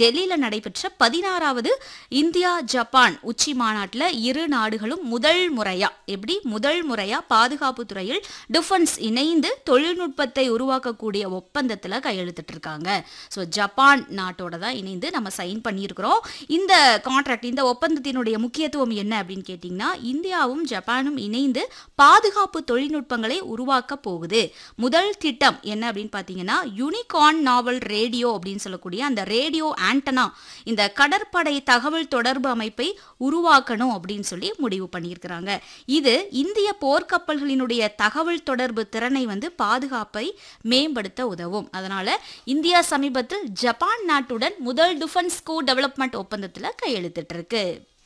டெல்லியில நடைபெற்ற பதினாறாவது இந்தியா ஜப்பான் உச்சி மாநாட்டில் இரு நாடுகளும் முதல் முறையா எப்படி முதல் முறையா பாதுகாப்பு துறையில் டிஃபென்ஸ் இணைந்து தொழில்நுட்பத்தை உருவாக்கக்கூடிய ஒப்பந்தத்தில் கையெழுத்திட்டு இருக்காங்க ஸோ ஜப்பான் நாட்டோட தான் இணைந்து நம்ம சைன் பண்ணியிருக்கிறோம் இந்த கான்ட்ராக்ட் இந்த ஒப்பந்தத்தினுடைய முக்கியத்துவம் என்ன அப்படின்னு கேட்டிங்கன்னா இந்தியாவும் ஜப்பானும் இணைந்து பாதுகாப்பு தொழில்நுட்பங்களை உருவாக்க போகுது முதல் திட்டம் என்ன அப்படின்னு பார்த்தீங்கன்னா யூனிகார்ன் நாவல் ரேடியோ அப்படின்னு சொல்லக்கூடிய அந்த ரேடியோ ஆண்டனா இந்த கடற்படை தகவல் தொடர்பு அமைப்பை உருவாக்கணும் அப்படின்னு சொல்லி முடிவு பண்ணியிருக்கிறாங்க இது இந்திய போர்க்கப்பல்களினுடைய தகவல் தொடர்பு திறனை வந்து பாதுகாப்பை மேம்படுத்த உதவும் அதனால இந்தியா சமீபத்தில் ஜப்பான் நாட்டுடன் முதல் டிஃபென்ஸ் கோ டெவலப்மெண்ட் ஒப்பந்தத்தில் கையெழுத்திட்டு இருக்கு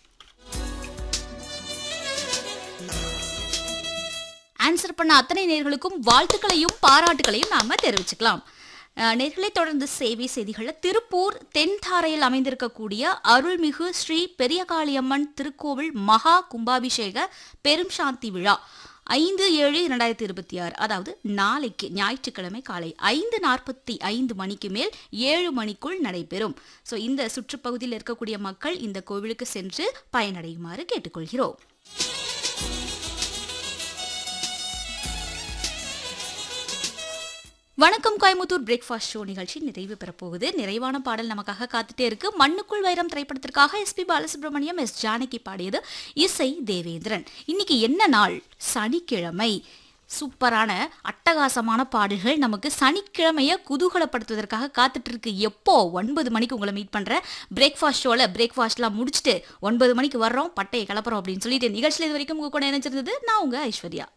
ஆன்சர் பண்ண அத்தனை நேர்களுக்கும் வாழ்த்துக்களையும் பாராட்டுகளையும் நாம தெரிவிச்சுக்கலாம் அஹ், நேர்களை தொடர்ந்து சேவை செய்திகளில் திருப்பூர் தென்தாரையில் அமைந்திருக்கக்கூடிய அருள்மிகு ஸ்ரீ பெரியகாளியம்மன் திருக்கோவில் மகா கும்பாபிஷேக பெரும் சாந்தி விழா ஐந்து ஏழு இரண்டாயிரத்தி இருபத்தி ஆறு அதாவது நாளைக்கு ஞாயிற்றுக்கிழமை காலை ஐந்து நாற்பத்தி ஐந்து மணிக்கு மேல் ஏழு மணிக்குள் நடைபெறும் ஸோ இந்த சுற்றுப்பகுதியில் இருக்கக்கூடிய மக்கள் இந்த கோவிலுக்கு சென்று பயனடையுமாறு கேட்டுக்கொள்கிறோம் வணக்கம் கோயமுத்தூர் பிரேக்ஃபாஸ்ட் ஷோ நிகழ்ச்சி நிறைவு பெறப்போகுது நிறைவான பாடல் நமக்காக காத்துட்டே இருக்கு மண்ணுக்குள் வைரம் திரைப்படத்திற்காக எஸ்பி பாலசுப்ரமணியம் எஸ் ஜானகி பாடியது இசை தேவேந்திரன் இன்னைக்கு என்ன நாள் சனிக்கிழமை சூப்பரான அட்டகாசமான பாடல்கள் நமக்கு சனிக்கிழமைய குதூகலப்படுத்துவதற்காக காத்துட்டு இருக்கு எப்போ ஒன்பது மணிக்கு உங்களை மீட் பண்றேன் பிரேக்ஃபாஸ்ட் ஷோல பிரேக்ஃபாஸ்ட்லாம் முடிச்சுட்டு ஒன்பது மணிக்கு வர்றோம் பட்டையை கிளப்புறோம் அப்படின்னு சொல்லிட்டு நிகழ்ச்சியில் இது வரைக்கும் உங்க கூட நினைச்சிருந்தது நான் உங்க ஐஸ்வர்யா